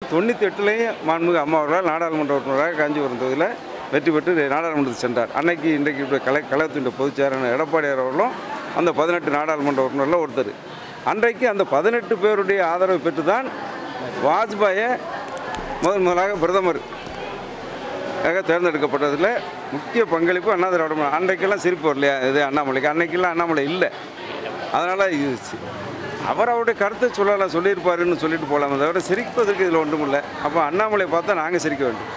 தொண்ணூற்றி எட்டுலேயும் மாண்புமிகு அம்மா அவர்களால் நாடாளுமன்ற உறுப்பினராக காஞ்சிபுரம் தொகுதியில் வெற்றி பெற்று நாடாளுமன்றத்துக்கு சென்றார் அன்னைக்கு இன்றைக்கு இப்ப கலை கழகத்தின் பொதுச் செயலாளர் எடப்பாடியார் அவர்களும் அந்த பதினெட்டு நாடாளுமன்ற உறுப்பினரில் ஒருத்தர் அன்றைக்கு அந்த பதினெட்டு பேருடைய ஆதரவை பெற்று தான் வாஜ்பாயை முதன் முதலாக பிரதமர் ஆக தேர்ந்தெடுக்கப்பட்டதில் முக்கிய பங்களிப்பு அண்ணா திராவிட முன்னேற்ற- அன்றைக்கெல்லாம் சிரிப்பு வரலையா இது அண்ணாமலைக்கு அன்னைக்கெல்லாம் அண்ணாமலை இல்லை அதனால் இது சி- அவர் அவருடைய கருத்தை சொல்லலாம் சொல்லியிருப்பாருன்னு சொல்லிட்டு போகலாமே தவிர சிரிப்பதற்கு இதில் ஒன்றும் இல்லை அப்போ அண்ணாமலை பார்த்தா நாங்கள் சிரிக்க வேண்டும்